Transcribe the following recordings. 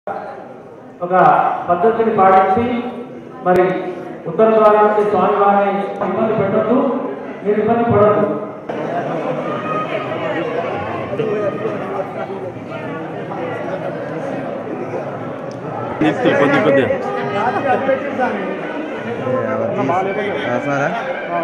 ఒక పద్ధతిని పాటించి మరి ఉత్తర ద్వారం నుండి స్వామివారిని ఇబ్బంది పెట్టద్దు మీరు ఇబ్బంది పడద్దు నిత్య కొద్ది కొద్ది సారా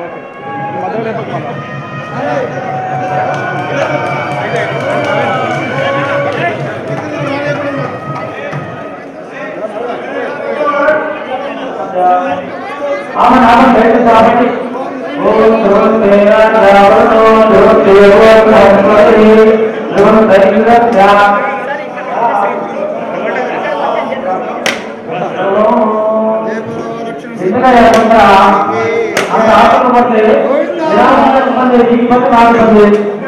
ఆమె నామం లేదు స్వామి ఓం ధ్రువం తేన రావణో ధ్రువం దేవో బ్రహ్మణి ధ్రువం దైవస్య నిజంగా చెప్పకుండా అంత ఆత్మపడితే నిరాశ మంది ఈ పని మాట్లాడుతుంది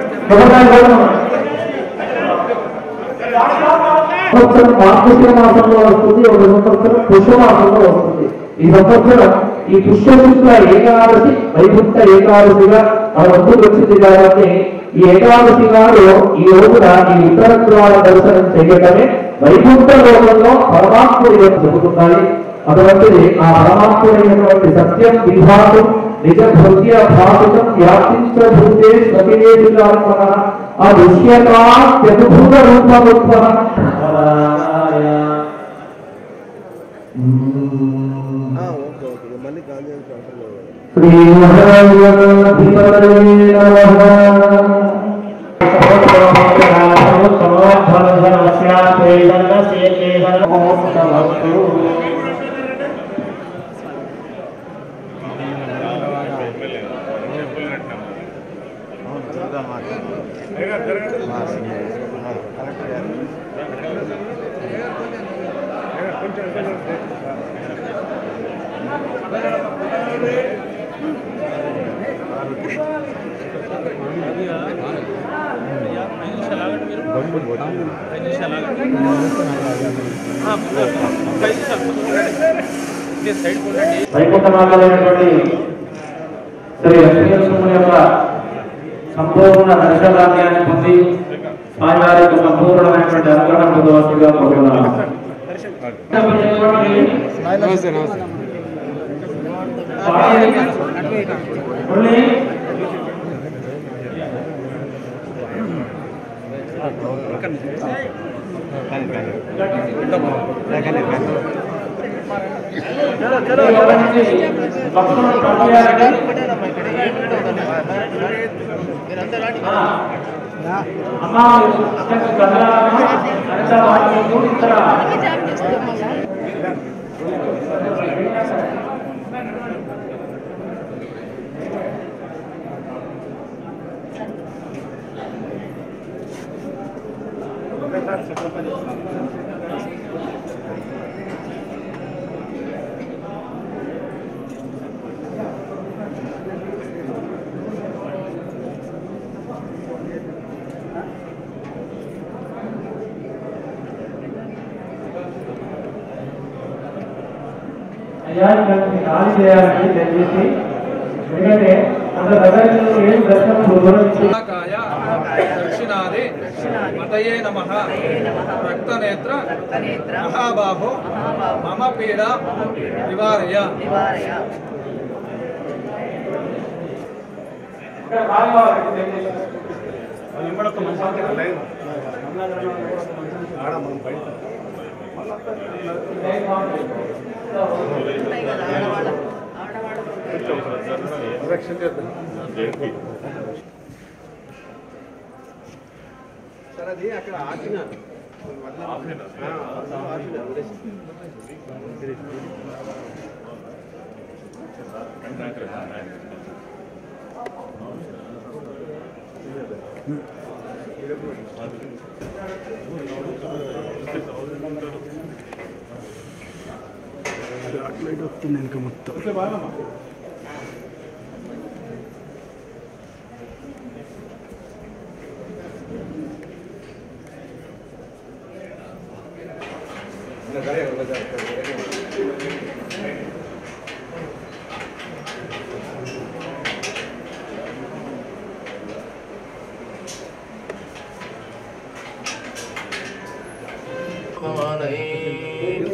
సంవత్సరం మార్గశిర మాసంలో వస్తుంది ఒక సంవత్సరం పుష్య మాసంలో వస్తుంది ఈ సంవత్సరం ఈ పుష్య శుక్ల ఏకాదశి వైకుంఠ ఏకాదశిగా మన ముందుకు వచ్చింది కాబట్టి ఈ ఏకాదశి నాడు ఈ రోజున ఈ ఉత్తర ద్వార దర్శనం చేయటమే వైకుంఠ లోకంలో పరమాత్ముడి యొక్క చెబుతున్నాయి అటువంటిది ఆ పరమాత్ముడైనటువంటి సత్యం విభాగం నిజ భృత్య భాషితం వ్యాప్తించ భూతే స్వకిలేషులాత్మన ఆ దృశ్యతాత్యద్భుత రూపముద్భవ ఓకే ఓకే మళ్ళీ కాల్ చేయాల్సిన అవసరం లేదు శ్రీ మహాగణాధిపతయే వైకుంఠనాథమైనటువంటి శ్రీ లక్ష్మీనరసింహుని యొక్క సంపూర్ణ దర్శనాన్ని పొంది స్వామివారి యొక్క సంపూర్ణమైనటువంటి అనుగ్రహం పొందవలసిందిగా కోరుతున్నాను నమస్తే నమస్తే మురళి, భక్తులను పంపించాలంటే అమ్మా అక్కడికి కదలాలమ్మా. అనిత వాటిని కూడిస్తారా? అయ్యా ఇక్కడ ఖాళీ చేయాలండి దయచేసి ఎందుకంటే అంత దగ్గర ఏం దర్శనం దూరం నుంచి కాయ దక్షిణాది మతయే నమ రక్తనేత్ర మహాబాహో మమ పీడ నివారయ ఇక్కడ ఖాళీ కావాలండి దయచేసి సార్ అది అక్కడ ఆగిన భవానై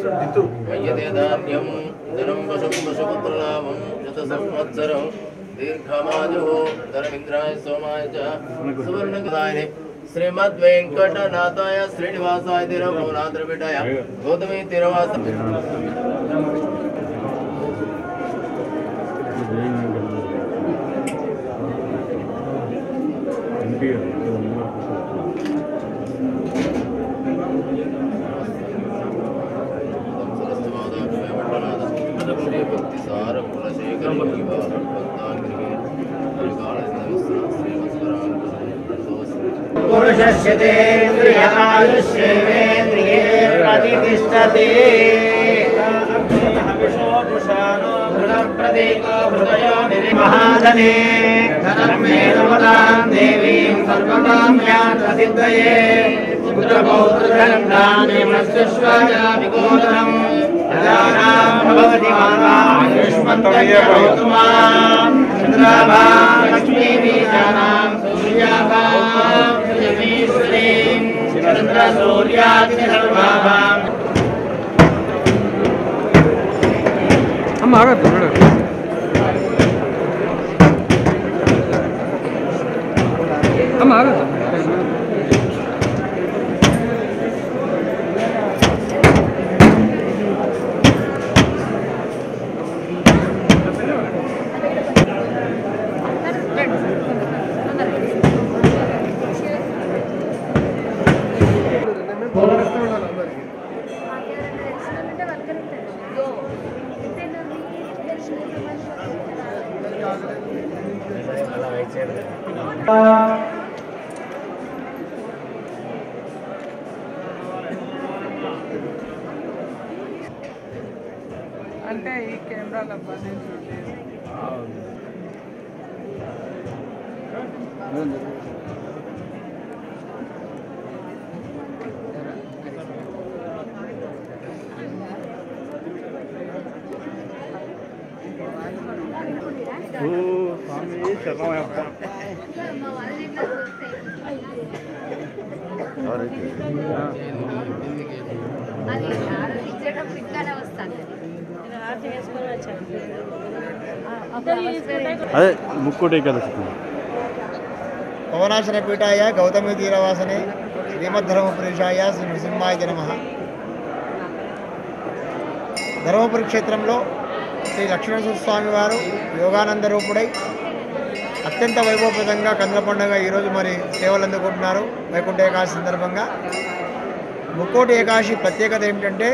మయ్యతే ధాన్యం ధనం వశం వశపుత్రలాభం శత సంవత్సరం దీర్ఘమాజు ధనమింద్రాయ సోమాయ చ సువర్ణదాయని శ్రీమద్ వెంకటనాథాయ శ్రీనివాసాయ తిరుమూలాద్రపిటాయ గౌతమి తిరువాస శ్రీ భక్తి సార కులశేఖర పురుషస్యేంద్రియాయుష్యేంద్రియే ప్రతిష్టతే మహాధనే ధనమేదవతాం దేవీం సర్వకామ్యాన్ ప్రసిద్ధయే పుత్రపౌత్రధనాన్యమస్యశ్వాయాభిగోదనం ప్రజానాం భవతి మాతా ఆయుష్మంతయ భవతు మాం చంద్రాభాం లక్ష్మీబీజానాం సూర్యాభాం శ్రీయమీశ్వరీం చంద్రసూర్యాది సర్వాభాం అమ్మ ఆగద్దు మేడం అమ్మ ఆగద్దు అంటే ఈ కెమెరాలో బంధించుంటే అది ఆర్డర్ ఇచ్చేటప్పుడు ఇంకానే వస్తాను అదే ముక్కోటి కదా పవనాశన పీఠాయ గౌతమి తీరవాసనే శ్రీమద్ధర్మపురీషాయ శ్రీ నృసింహాయ నమ ధర్మపురి క్షేత్రంలో శ్రీ లక్ష్మణేశ్వర స్వామి వారు యోగానంద రూపుడై అత్యంత వైభవప్రదంగా కందుల పండుగ ఈరోజు మరి సేవలు అందుకుంటున్నారు వైకుంఠ ఏకాదశి సందర్భంగా ముక్కోటి ఏకాదశి ప్రత్యేకత ఏమిటంటే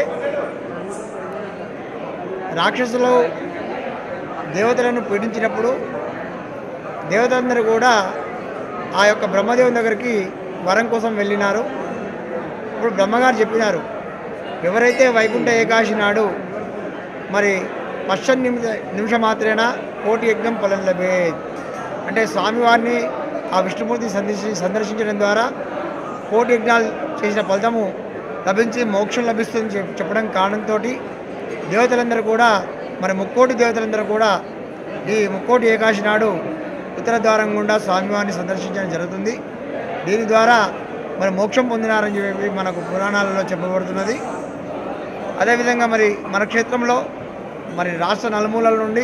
రాక్షసులు దేవతలను పీడించినప్పుడు దేవతలందరూ కూడా ఆ యొక్క బ్రహ్మదేవుని దగ్గరికి వరం కోసం వెళ్ళినారు ఇప్పుడు బ్రహ్మగారు చెప్పినారు ఎవరైతే వైకుంఠ ఏకాశి నాడు మరి పశ్చ నిమిష నిమిష మాత్రేనా కోటి యజ్ఞం ఫలం లభే అంటే స్వామివారిని ఆ విష్ణుమూర్తి సందర్శి సందర్శించడం ద్వారా కోటి యజ్ఞాలు చేసిన ఫలితము లభించి మోక్షం లభిస్తుందని చెప్- చెప్పడం కారణంతో దేవతలందరూ కూడా మరి ముక్కోటి దేవతలందరూ కూడా ఈ ముక్కోటి ఏకాశి నాడు ఉత్తర ద్వారం గుండా స్వామివారిని సందర్శించడం జరుగుతుంది దీని ద్వారా మరి మోక్షం పొందినారని చెప్పి మనకు పురాణాలలో చెప్పబడుతున్నది అదేవిధంగా మరి మన క్షేత్రంలో మరి రాష్ట్ర నలుమూలల నుండి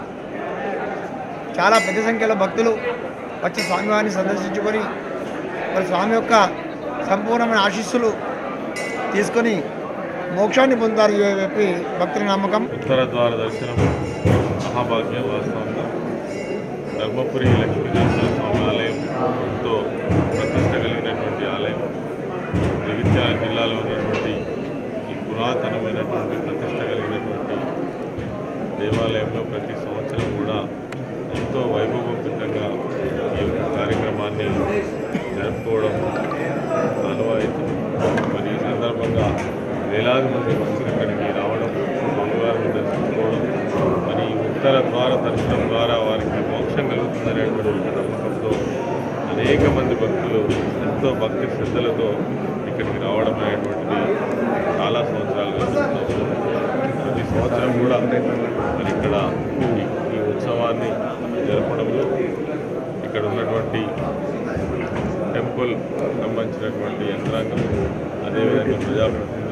చాలా పెద్ద సంఖ్యలో భక్తులు వచ్చి స్వామివారిని సందర్శించుకొని మరి స్వామి యొక్క సంపూర్ణమైన ఆశీస్సులు తీసుకొని మోక్షాన్ని పొందుతారు అని చెప్పి భక్తుల నమ్మకం ఉత్తర ద్వార దర్శనం మహాభాగ్యం వాస్తవంగా ధర్మపురి లక్ష్మీనరసింహ స్వామి ఆలయం ఎంతో ప్రతిష్ట కలిగినటువంటి ఆలయం జగిత్యాల జిల్లాలో ఉన్నటువంటి ఈ పురాతనమైనటువంటి ప్రతిష్ట కలిగినటువంటి దేవాలయంలో ప్రతి సంవత్సరం కూడా ఎంతో వైభవోపేతంగా ఈ యొక్క కార్యక్రమాన్ని జరుపుకోవడం ఆనవాయితీ మరి ఈ సందర్భంగా వేలాది మంది భక్తులు ఇక్కడికి రావడం స్వామివారిని దర్శించుకోవడం మరి ఈ ఉత్తర ద్వార దర్శనం ద్వారా వారికి మోక్షం కలుగుతుందనేటువంటి నమ్మకంతో అనేక మంది భక్తులు ఎంతో భక్తి శ్రద్ధలతో ఇక్కడికి రావడం అనేటువంటిది చాలా సంవత్సరాలుగా జరుగుతూ ఉంది. ప్రతి సంవత్సరం కూడా మరి ఇక్కడ ఈ- ఈ ఉత్సవాన్ని జరపడంలో ఇక్కడ ఉన్నటువంటి టెంపుల్ సంబంధించినటువంటి యంత్రాంగం అదేవిధంగా ప్రజాప్రతినిధులు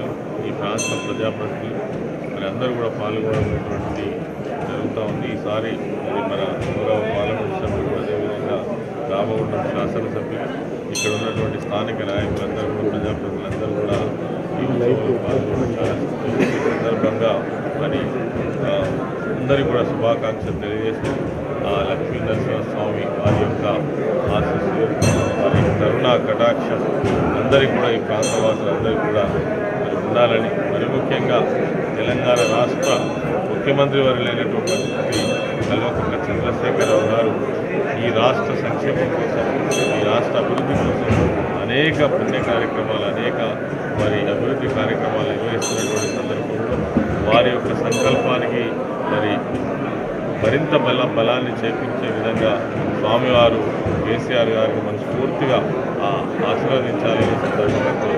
ఈ ప్రాంత ప్రజాప్రతినిధులు మరి అందరూ కూడా పాల్గొనటువంటి జరుగుతూ ఉంది ఈసారి మరి మన గౌరవ పార్లమెంట్ సభ్యులు అదేవిధంగా రామగుండం శాసనసభ్యులు ఇక్కడ ఉన్నటువంటి స్థానిక నాయకులందరూ కూడా ప్రజాప్రతినిధులందరూ కూడా ఈ ఉత్సవంలో పాల్గొనడం ఈ సందర్భంగా మరి ఆ, అందరికీ కూడా శుభాకాంక్షలు తెలియజేస్తూ ఆ లక్ష్మీ నరసింహస్వామి వారి యొక్క ఆశీస్సులు వారి కరుణ కటాక్షం అందరికీ కూడా ఈ ప్రాంతవాసులందరికీ కూడా మరి ఉండాలని మరి ముఖ్యంగా తెలంగాణ రాష్ట్ర ముఖ్యమంత్రి వారు లేనటువంటి కల్వకుంట్ల చంద్రశేఖరరావు గారు ఈ రాష్ట్ర సంక్షేమం కోసం ఈ రాష్ట్ర అభివృద్ధి కోసం అనేక పుణ్య కార్యక్రమాలు అనేక మరి అభివృద్ధి కార్యక్రమాలు నిర్వహిస్తున్నటువంటి సందర్భంలో వారి యొక్క సంకల్పానికి మరి మరింత బల బలాన్ని చేకూర్చే విధంగా స్వామివారు కేసీఆర్ గారిని మనస్ఫూర్తిగా ఆ, ఆశీర్వదించాలని సందర్భంగా